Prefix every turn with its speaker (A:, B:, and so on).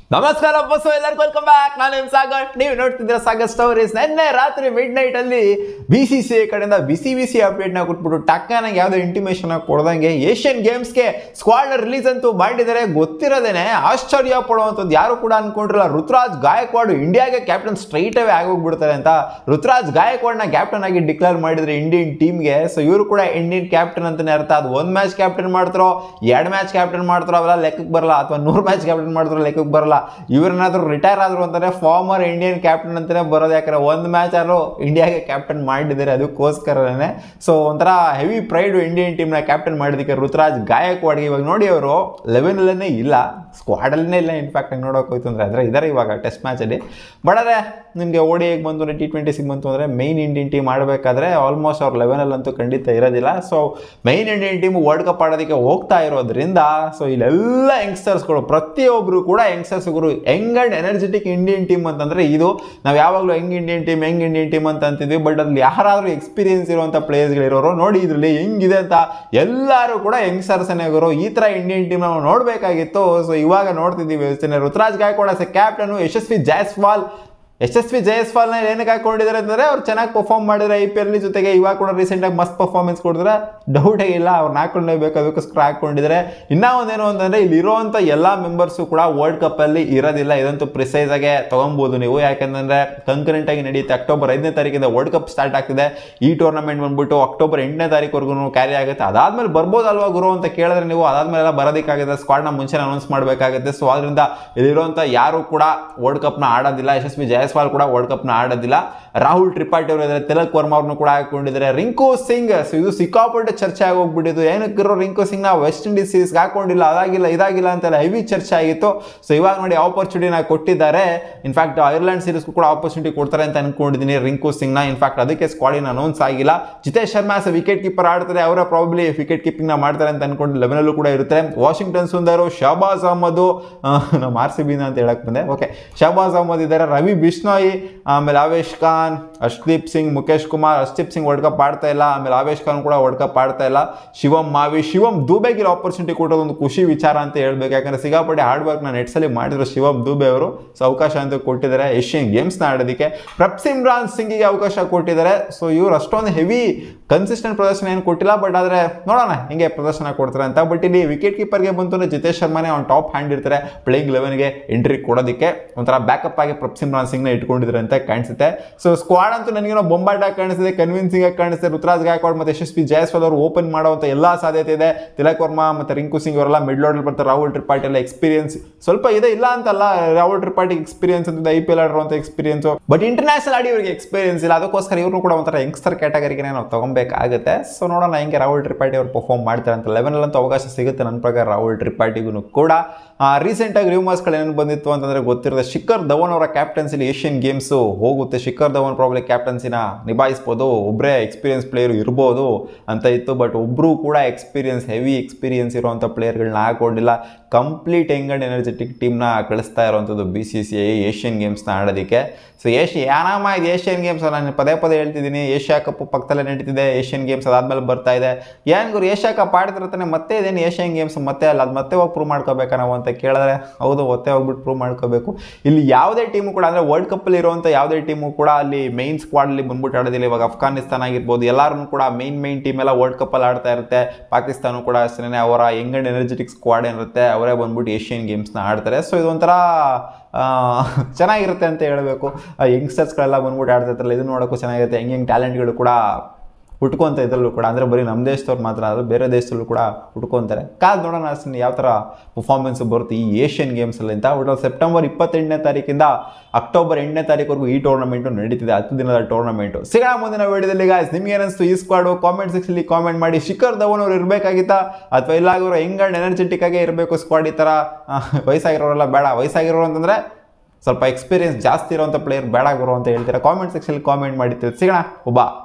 A: ನಮಸ್ಕಾರ ಬಸ್ಸು ಎಲ್ಲರಿಗೂ welcome back ನಾನು ನಿಮ್ ಸಾಗರ್ ನೀವು ನೋಡ್ತಿದ್ದೀರ ಸಾಗರ್ ಸ್ಟೋರೀಸ್ ನಿನ್ನೆ ರಾತ್ರಿ ಮಿಡ್ ನೈಟ್ ಅಲ್ಲಿ ಬಿ ಸಿ ಸಿ ಕಡೆಯಿಂದ ಬಿಸಿ ಬಿಸಿ ಅಪ್ಡೇಟ್ ನ ಕೊಟ್ಬಿಟ್ಟು ಟಕ್ಕನಾಗಿ ಯಾವುದೋ ಇಂಟಿಮೇಷನ್ ಕೊಡ್ದಂಗೆ ಏಷ್ಯನ್ ಗೇಮ್ಸ್ಗೆ ಸ್ಕ್ವಾಡ್ ರಿಲೀಸ್ ಅಂತೂ ಮಾಡಿದ್ದಾರೆ ಗೊತ್ತಿರೋದೇನೆ ಆಶ್ಚರ್ಯ ಪಡುವಂಥದ್ದು ಯಾರು ಕೂಡ ಅನ್ಕೊಂಡಿರಲ್ಲ ಋತುರಾಜ್ ಗಾಯಕ್ವಾಡ್ ಇಂಡಿಯಾಗೆ ಕ್ಯಾಪ್ಟನ್ ಸ್ಟ್ರೈಟ್ ಅವೇ ಆಗೋಗ್ಬಿಡ್ತಾರೆ ಅಂತ ಋತುರಾಜ್ ಗಾಯಕ್ವಾಡ್ನ ಕ್ಯಾಪ್ಟನ್ ಆಗಿ ಡಿಕ್ಲೇರ್ ಮಾಡಿದ್ರೆ ಇಂಡಿಯನ್ ಟೀಮ್ಗೆ ಸೊ ಇವರು ಕೂಡ ಇಂಡಿಯನ್ ಕ್ಯಾಪ್ಟನ್ ಅಂತಾನೆ ಅರ್ಥ ಅದು ಒಂದು ಮ್ಯಾಚ್ ಕ್ಯಾಪ್ಟನ್ ಮಾಡ್ತಾರೋ ಎರಡು ಮ್ಯಾಚ್ ಕ್ಯಾಪ್ಟನ್ ಮಾಡ್ತಾರೋ ಅವೆಲ್ಲ ಲೆಕ್ಕಕ್ಕೆ ಬರಲ್ಲ ಅಥವಾ ನೂರು ಮ್ಯಾಚ್ ಕ್ಯಾಪ್ಟನ್ ಮಾಡ್ತಾರೋ ಲೆಕ್ಕಕ್ಕೆ ಬರಲ್ಲ ಇವ್ರನ್ನಾದ್ರೂ ರಿಟೈರ್ ಆದ್ರು ಅಂತಾನೆ ಫಾರ್ಮರ್ ಇಂಡಿಯನ್ ಕ್ಯಾಪ್ಟನ್ ಅಂತಾನೆ ಬರೋದು ಯಾಕಂದ್ರೆ ಒಂದು ಮ್ಯಾಚ್ ಆದ್ರೂ ಇಂಡಿಯಾಗೆ ಕ್ಯಾಪ್ಟನ್ ಮಾಡಿದ್ದಾರೆ ಅದಕ್ಕೋಸ್ಕರನೇ ಸೊ ಒಂಥರ ಹೆವಿ ಪ್ರೈಡ್ ಇಂಡಿಯನ್ ಟೀಮ್ನ ಕ್ಯಾಪ್ಟನ್ ಮಾಡಿದ್ದಕ್ಕೆ ಋತುರಾಜ್ ಗಾಯಕ್ವಾಡ್ಗೆ ಇವಾಗ ನೋಡಿ ಅವರು ಲೆವೆನಲ್ಲೇ ಇಲ್ಲ ಸ್ಕ್ವಾಡಲ್ಲೇ ಇಲ್ಲ ಇನ್ಫ್ಯಾಕ್ಟ್ ಹಂಗೆ ನೋಡೋಕೆ ಹೋಯ್ತು ಅಂದರೆ ಅಂದರೆ ಇದ್ದಾರೆ ಇವಾಗ ಟೆಸ್ಟ್ ಮ್ಯಾಚಲ್ಲಿ ಬಟ್ ಆದರೆ ನಿಮಗೆ ಓಡಿ ಹೇಗೆ ಬಂತು ಅಂದರೆ ಟಿ ಟ್ವೆಂಟಿಸಿಗೆ ಬಂತು ಅಂದರೆ ಮೈನ್ ಇಂಡಿಯನ್ ಟೀಮ್ ಆಡಬೇಕಾದ್ರೆ ಆಲ್ಮೋಸ್ಟ್ ಅವ್ರ ಲೆವೆನಲ್ಲಂತೂ ಖಂಡಿತ ಇರೋದಿಲ್ಲ so main Indian team world cup ಆಡೋದಕ್ಕೆ ಹೋಗ್ತಾ ಇರೋದ್ರಿಂದ ಸೊ ಇಲ್ಲೆಲ್ಲ ಯಂಗ್ಸ್ಟರ್ಸ್ಗಳು ಪ್ರತಿಯೊಬ್ಬರು ಕೂಡ ಯಂಗ್ಸ್ಟರ್ಸ್ಗಳು young and energetic Indian team ಅಂತಂದರೆ ಇದು ನಾವು ಯಾವಾಗಲೂ young Indian team young Indian team ಅಂತ ಅಂತಿದ್ವಿ ಬಟ್ ಅದ್ರಲ್ಲಿ ಯಾರಾದರೂ ಎಕ್ಸ್ಪೀರಿಯನ್ಸ್ ಇರುವಂಥ ಪ್ಲೇಯರ್ಸ್ಗಳಿರೋರು ನೋಡಿ ಇದರಲ್ಲಿ ಹೆಂಗಿದೆ ಅಂತ ಎಲ್ಲರೂ ಕೂಡ ಯಂಗ್ಸ್ಟರ್ಸನ್ನೇ ಗುರು ಈ ಥರ ಇಂಡಿಯನ್ ಟೀಮ್ ನಾವು ನೋಡಬೇಕಾಗಿತ್ತು ಸೊ ಇವಾಗ ನೋಡ್ತಿದ್ದೀವಿ ಯೋಚನೆ Ruturaj Gaikwad as a captain Yashasvi Jaiswal Yashasvi ಜಯಸ್ವಾಲ್ನ ಏನಕ್ಕೆ ಹಾಕೊಂಡಿದ್ದಾರೆ ಅಂದರೆ ಅವ್ರು ಚೆನ್ನಾಗಿ ಪರ್ಫಾರ್ಮ್ ಮಾಡಿದ್ರೆ ಐ ಪಿ ಎಲ್ ಜೊತೆಗೆ ಇವಾಗ ಕೂಡ ರೀಸೆಂಟಾಗಿ ಮಸ್ತ್ ಪರ್ಫಾರ್ಮೆನ್ಸ್ ಕೊಡಿದ್ರೆ ಡೌಟೇ ಇಲ್ಲ ಅವ್ರನ್ನ ಹಾಕೊಂಡೇಬೇಕು ಅದಕ್ಕೋಸ್ಕರ ಹಾಕೊಂಡಿದ್ದಾರೆ ಇನ್ನೂ ಒಂದೇನು ಅಂತಂದರೆ ಇಲ್ಲಿ ಇರುವಂಥ ಎಲ್ಲ ಮೆಂಬರ್ಸು ಕೂಡ ವರ್ಲ್ಡ್ ಕಪ್ಪಲ್ಲಿ ಇರೋದಿಲ್ಲ ಇದಂತೂ ಪ್ರಿಸೈಸ್ ಆಗಿ ತೊಗೊಬೋದು ನೀವು ಯಾಕಂತಂದರೆ ಕಂಕರೆಂಟ್ ಆಗಿ ನಡೆಯುತ್ತೆ ಅಕ್ಟೋಬರ್ ಐದನೇ ತಾರೀಕಿಂದ ವರ್ಲ್ಡ್ ಕಪ್ ಸ್ಟಾರ್ಟ್ ಆಗ್ತಿದೆ ಈ ಟೂರ್ನಮೆಂಟ್ ಬಂದ್ಬಿಟ್ಟು ಅಕ್ಟೋಬರ್ ಎಂಟನೇ ತಾರೀಕುವರೆಗೂ ಕ್ಯಾರಿ ಆಗುತ್ತೆ ಅದಾದ್ಮೇಲೆ ಬರ್ಬೋದಲ್ವಾ ಗುರು ಅಂತ ಕೇಳಿದ್ರೆ ನೀವು ಅದಾದ್ಮೇಲೆ ಎಲ್ಲ ಬರೋದಕ್ಕಾಗುತ್ತೆ ಸ್ಕ್ವಾಡ್ನ ಮುಂಚೆ ಅನೌನ್ಸ್ ಮಾಡಬೇಕಾಗುತ್ತೆ ಸೊ ಅದರಿಂದ ಇಲ್ಲಿರುವಂಥ ಯಾರು ಕೂಡ ವರ್ಲ್ಡ್ ಕಪ್ನ ಆಡೋದಿಲ್ಲ ಯಶಸ್ವಿ ಜಯಸ್ವಾಲ್ ಕೂಡ ವರ್ಲ್ಡ್ ಕಪ್ನ ಆಡೋದಿಲ್ಲ ರಾಹುಲ್ ತ್ರಿಪಾಠಿ ಅವರು ಇದ್ದಾರೆ ತಿಲಕ್ ವರ್ಮಾ ಅವ್ರನ್ನು ಕೂಡ ಹಾಕೊಂಡಿದ್ದಾರೆ ರಿಂಕು ಸಿಂಗ್ ಸೊ ಇದು ಸಿಕ್ಕಾಪಟ್ಟೆ ಚರ್ಚೆ ಆಗೋಗ್ಬಿಟ್ಟಿದ್ದು ಏನಕ್ಕಿರೋ ರಿಂಕು ಸಿಂಗ್ನ ವೆಸ್ಟ್ ಇಂಡೀಸ್ ಸೀರೀಸ್ಗೆ ಹಾಕೊಂಡಿಲ್ಲ ಅದಾಗಿಲ್ಲ ಇದಾಗಿಲ್ಲ ಅಂತೆಲ್ಲ ಹೆವಿ ಚರ್ಚೆ ಆಗಿತ್ತು ಸೊ ಇವಾಗ ನೋಡಿ ಆಪರ್ಚುನಿಟಿನ ಕೊಟ್ಟಿದ್ದಾರೆ ಇನ್ಫ್ಯಾಕ್ಟ್ ಐರ್ಲೆಂಡ್ ಸೀರೀಸ್ಗೂ ಕೂಡ ಆಪರ್ಚುನಿಟಿ ಕೊಡ್ತಾರೆ ಅಂತ ಅನ್ಕೊಂಡಿದ್ದೀನಿ ರಿಂಕು ಸಿಂಗ್ನ ಇನ್ಫ್ಯಾಕ್ಟ್ ಅದಕ್ಕೆ ಸ್ಕ್ವಾಡಿನ ಅನೌನ್ಸ್ ಆಗಿಲ್ಲ ಜಿತೇಶ್ ಶರ್ಮಾ ಸ ವಿಕೆಟ್ ಕೀಪರ್ ಆಡ್ತಾರೆ ಅವರ ಪ್ರಾಬ್ಲಿ ವಿಕೆಟ್ ಕೀಪಿಂಗ್ನ ಮಾಡ್ತಾರೆ ಅಂತ ಅನ್ಕೊಂಡು ಲೆವೆನಲ್ಲೂ ಕೂಡ ಇರುತ್ತೆ ವಾಷಿಂಗ್ಟನ್ ಸುಂದರ್ ಶಹಬಾಜ್ ಅಹಮದ್ ನಮ್ಮ ಆರ್ ಸಿ ಬಿನ ಅಂತ ಹೇಳಕ್ ಬಂದೆ ಓಕೆ ಶಹಬಾಜ್ ಅಹಮದ್ ಇದ್ದಾರೆ ರವಿ ಬಿಷ್ಣೋಯಿ ಆಮೇಲೆ ಆವೇಶ್ ಖಾನ್ ಹರ್ಷ್ದೀಪ್ ಸಿಂಗ್ ಮುಖೇಶ್ ಕುಮಾರ್ ಹರ್ಷ್ದೀಪ್ ಸಿಂಗ್ ವರ್ಲ್ಡ್ ಕಪ್ ಆಡ್ತಾ ಇಲ್ಲ ಆಮೇಲೆ ಆವೇಶ್ ಖಾನ್ ಕೂಡ ವರ್ಲ್ಡ್ ಕಪ್ ಆಡ್ತಾ ಇಲ್ಲ ಶಿವಮ್ ಮಾವಿ ಶಿವಮ್ ದುಬೆಗೆ ಆಪರ್ಚುನಿಟಿ ಕೊಟ್ಟೋದು ಒಂದು ಖುಷಿ ವಿಚಾರ ಅಂತ ಹೇಳ್ಬೇಕು ಯಾಕಂದ್ರೆ ಸಿಗಾಪಟ್ಟೆ ಹಾರ್ಡ್ ವರ್ಕ್ ನಾನು ನೆಟ್ಸಲ್ಲಿ ಮಾಡಿದ್ರು ಶಿವಮ್ ದುಬೆ ಅವರು ಸೊ ಅವಕಾಶ ಅಂತ ಕೊಟ್ಟಿದ್ದಾರೆ ಏಷ್ಯನ್ ಗೇಮ್ಸ್ನ ಆಡೋದಕ್ಕೆ ಪ್ರಪ್ಸಿಮ್ರಾನ್ ಸಿಂಗಿಗೆ ಅವಕಾಶ ಕೊಟ್ಟಿದ್ದಾರೆ ಸೊ ಇವ್ರು ಅಷ್ಟೊಂದು ಹೆವಿ ಕನ್ಸಿಸ್ಟೆಂಟ್ ಪ್ರದರ್ಶನ ಏನು ಕೊಟ್ಟಿಲ್ಲ ಬಟ್ ಆದರೆ ನೋಡೋಣ ಹಿಂಗೆ ಪ್ರದರ್ಶನ ಕೊಡ್ತಾರೆ ಅಂತ ಬಟ್ ಇಲ್ಲಿ ವಿಕೆಟ್ ಕೀಪರ್ಗೆ ಬಂತು ಅಂದರೆ ಜಿತೇಶ್ ಶರ್ಮಾನೇ ಅವ್ನು ಟಾಪ್ ಹ್ಯಾಂಡ್ ಇರ್ತಾರೆ ಪ್ಲೇಯಿಂಗ್ ಲೆವೆನ್ಗೆ ಎಂಟ್ರಿ ಕೊಡೋದಕ್ಕೆ ಒಂಥರ ಬ್ಯಾಕಪ್ ಆಗಿ ಪ್ರಪ್ಸಿಮ್ರಾನ್ ಸಿಂಗ್ನ ಇಟ್ಕೊಂಡಿದ್ದಾರೆ ಅಂತ ಕಾಣಿಸುತ್ತೆ ಸೊ ಸ್ಕ್ವಾಡ್ ಅಂತೂ ನನಗೇನೋ ಬೊಂಬಾಟಾಗಿ ಕಾಣಿಸ್ತಿದೆ ಕನ್ವಿನ್ಸಿಂಗ್ ಆಗಿ ಕಾಣಿಸ್ತಿದೆ ರುತುರಾಜ್ ಗಾಯಕ್ವಾಡ್ ಮತ್ತು ಯಶಸ್ವಿ ಜಯಸ್ವಾಲ್ ಅವರು ಓಪನ್ ಮಾಡುವಂಥ ಎಲ್ಲ ಸಾಧ್ಯತೆ ಇದೆ ತಿಲಕ್ ವರ್ಮಾ ಮತ್ತು ರಿಂಕು ಸಿಂಗ್ ಅವರೆಲ್ಲ ಮಿಡ್ ಲೋಡಲ್ಲಿ ಬರ್ತಾರೆ ರಾಹುಲ್ ತ್ರಿಪಾಠಿ ಎಲ್ಲ ಎಕ್ಸ್ಪೀರಿಯನ್ಸ್ ಸ್ವಲ್ಪ ಇದೆ ಇಲ್ಲ ಅಂತಲ್ಲ ರಾಹುಲ್ ತ್ರಿಪಾಠಿ ಎಕ್ಸ್ಪೀರಿಯನ್ಸ್ ಅಂತ ಐ ಪಿ ಎಲ್ ಆಡಿರುವಂಥ ಎಕ್ಸ್ಪೀರಿಯನ್ಸ್ ಬಟ್ ಇಂಟರ್ನ್ಯಾಷನಲ್ ಆಡಿ ಇವರಿಗೆ ಎಕ್ಸ್ಪೀರಿಯನ್ಸ್ ಇಲ್ಲ ಅದಕ್ಕೋಸ್ಕರ ಇವರು ಕೂಡ ಒಂಥರ ಯಂಗ್ಸ್ಟರ್ ಕ್ಯಾಟಗರಿಗೆ ನಾವು ತಗೊಬೇಕಾಗುತ್ತೆ ಸೊ ನೋಡೋಣ ಹೆಂಗೆ ರಾಹುಲ್ ತ್ರಿಪಾಠಿ ಅವರು ಪರ್ಫಾರ್ಮ್ ಮಾಡ್ತಾರೆ ಅಂತ ಲೆವೆನಲ್ಲಂತೂ ಅವಕಾಶ ಸಿಗುತ್ತೆ ನನ್ನ ಪ್ರಕಾರ ರಾಹುಲ್ ತ್ರಿಪಾಠಿಗೂ ಕೂಡ ರೀಸೆಂಟಾಗಿ ರ್ಯೂಮರ್ಸ್ಗಳು ಏನೇನು ಬಂದಿತ್ತು ಅಂತಂದರೆ ಗೊತ್ತಿರೋದು ಶಿಖರ್ ಧವನ್ ಅವರ ಕ್ಯಾಪ್ಟನ್ಸಿಲಿ ಏಷ್ಯನ್ ಗೇಮ್ಸು ಹೋಗುತ್ತೆ ಶಿಖರ್ ಧವನ್ ಪ್ರಾಬ್ಲಿ ಕ್ಯಾಪ್ಟನ್ಸಿನ ನಿಭಾಯಿಸ್ಬೋದು ಒಬ್ಬರೇ ಎಕ್ಸ್ಪೀರಿಯನ್ಸ್ ಪ್ಲೇಯರ್ ಇರ್ಬೋದು ಅಂತ ಇತ್ತು ಬಟ್ ಒಬ್ಬರು ಕೂಡ ಎಕ್ಸ್ಪೀರಿಯನ್ಸ್ ಹೆವಿ ಎಕ್ಸ್ಪೀರಿಯನ್ಸ್ ಇರುವಂಥ ಪ್ಲೇಯರ್ಗಳನ್ನ ಹಾಕೊಂಡಿಲ್ಲ ಕಂಪ್ಲೀಟ್ ಯಂಗ್ ಆ್ಯಂಡ್ ಎನರ್ಜೆಟಿಕ್ ಟೀಮ್ನ ಕಳಿಸ್ತಾ ಇರುವಂಥದ್ದು B C C I Asian ಗೇಮ್ಸ್ನ ಆಡೋದಕ್ಕೆ ಸೊ ಏಷ್ಯ ಯಾನಮ್ಮ ಇದು ಏಷ್ಯನ್ ಗೇಮ್ಸ್ ನಾನು ಪದೇ ಪದೇ ಹೇಳ್ತಿದ್ದೀನಿ ಏಷ್ಯಾ ಕಪ್ ಪಕ್ಕದಲ್ಲೇ ನಡೀತಿದೆ ಏಷ್ಯನ್ ಗೇಮ್ಸ್ ಅದಾದ್ಮೇಲೆ ಬರ್ತಾ ಇದೆ ಏನು ಗುರು ಏಷ್ಯಾ ಕಪ್ ಆಡ್ತಿರ್ತಾನೆ ಮತ್ತೆ ಇದೇನು ಏಷ್ಯನ್ ಗೇಮ್ಸ್ ಮತ್ತೆ ಅಲ್ಲ ಅದು ಮತ್ತೆ ಹೋಗಿ ಪ್ರೂವ್ ಮಾಡ್ಕೋಬೇಕಾ ನಾವು ಅಂತ ಕೇಳಿದ್ರೆ ಹೌದು ಮತ್ತೆ ಹೋಗ್ಬಿಟ್ಟು ಪ್ರೂವ್ ಮಾಡ್ಕೋಬೇಕು ಇಲ್ಲಿ ಯಾವುದೇ ಟೀಮು ಕೂಡ ಅಂದರೆ ವರ್ಲ್ಡ್ ಕಪ್ಪಲ್ಲಿ ಇರುವಂಥ ಯಾವುದೇ ಟೀಮು ಕೂಡ ಅಲ್ಲಿ ಮೈನ್ ಸ್ಕ್ವಾಡಲ್ಲಿ ಬಂದ್ಬಿಟ್ಟು ಆಡೋದಿಲ್ಲ ಇವಾಗ ಅಫ್ಘಾನಿಸ್ತಾನ ಆಗಿರ್ಬೋದು ಎಲ್ಲರೂ ಕೂಡ ಮೈನ್ ಮೈನ್ ಟೀಮ್ ಎಲ್ಲ ವರ್ಲ್ಡ್ ಕಪ್ಪಲ್ಲಿ ಆಡ್ತಾ ಇರುತ್ತೆ ಪಾಕಿಸ್ತಾನ ಕೂಡ ಅಷ್ಟೇ ಅವರ ಯಂಗ್ ಆ್ಯಂಡ್ ಎನರ್ಜೆಟಿಕ್ ಸ್ಕ್ವಾಡ್ ಏನಿರುತ್ತೆ ಅವರೇ ಬಂದ್ಬಿಟ್ಟು ಏಷ್ಯನ್ ಗೇಮ್ಸ್ನ ಆಡ್ತಾರೆ ಸೊ ಇದೊಂಥರ ಚೆನ್ನಾಗಿರುತ್ತೆ ಅಂತ ಹೇಳಬೇಕು ಯಂಗ್ಸ್ಟರ್ಸ್ಗಳೆಲ್ಲ ಬಂದ್ಬಿಟ್ಟು ಆಡ್ತಿರ್ತಾರಲ್ಲ ಇದು ನೋಡೋಕ್ಕೂ ಚೆನ್ನಾಗಿರುತ್ತೆ ಹೆಂಗೆ ಹೆಂಗೆ ಟ್ಯಾಲೆಂಟ್ಗಳು ಕೂಡ ಹುಟ್ಕೊಂತ ಇದ್ರಲ್ಲೂ ಕೂಡ ಅಂದರೆ ಬರೀ ನಮ್ಮ ದೇಶದವ್ರು ಮಾತ್ರ ಅಲ್ಲ ಬೇರೆ ದೇಶದಲ್ಲೂ ಕೂಡ ಹುಟ್ಕೊತಾರೆ ಕಾದು ನೋಡೋಣ ಅಷ್ಟೇ ಯಾವ ಥರ ಪರ್ಫಾರ್ಮೆನ್ಸ್ ಬರುತ್ತೆ ಈ ಏಷ್ಯನ್ ಗೇಮ್ಸಲ್ಲಿ ಅಂತ ಒಟ್ಟು ಸೆಪ್ಟೆಂಬರ್ ಇಪ್ಪತ್ತೆಂಟನೇ ತಾರೀಕಿಂದ ಅಕ್ಟೋಬರ್ ಎಂಟನೇ ತಾರೀಕುವರೆಗೂ ಈ ಟೂರ್ನಮೆಂಟು ನಡೀತಿದೆ ಹತ್ತು ದಿನದ ಟೂರ್ನಮೆಂಟು ಸಿಗೋಣ ಮುಂದಿನ ವಿಡಿಯೋದಲ್ಲಿ ಗಾಯ್ಸ್ ನಿಮ್ಗೆ ಏನಿಸ್ತು ಈ ಸ್ಕ್ವಾಡು ಕಾಮೆಂಟ್ ಸೆಕ್ಷನಲ್ಲಿ ಕಾಮೆಂಟ್ ಮಾಡಿ ಶಿಖರ್ ಧವನ್ ಅವರು ಇರಬೇಕಾಗಿತ್ತಾ ಅಥವಾ ಇಲ್ಲ ಅವರು ಹೆಂಗ್ ಆ್ಯಂಡ್ ಎನರ್ಜೆಟಿಕ್ ಆಗೇ ಇರಬೇಕು ಸ್ಕ್ವಾಡ್ ಈ ಥರ ವಯಸ್ಸಾಗಿರೋರೆಲ್ಲ ಬೇಡ ವಯಸ್ಸಾಗಿರೋರು ಅಂತಂದರೆ ಸ್ವಲ್ಪ ಎಕ್ಸ್ಪೀರಿಯನ್ಸ್ ಜಾಸ್ತಿ ಇರೋಂಥ ಪ್ಲೇಯರ್ ಬೇಡ ಗುರು ಅಂತ ಹೇಳ್ತೀರಾ ಕಾಮೆಂಟ್ ಸೆಕ್ಷನಲ್ಲಿ ಕಾಮೆಂಟ್ ಮಾಡಿ ತಿಳಿಸಿ ಸಿಗೋಣ ಒಬ್ಬ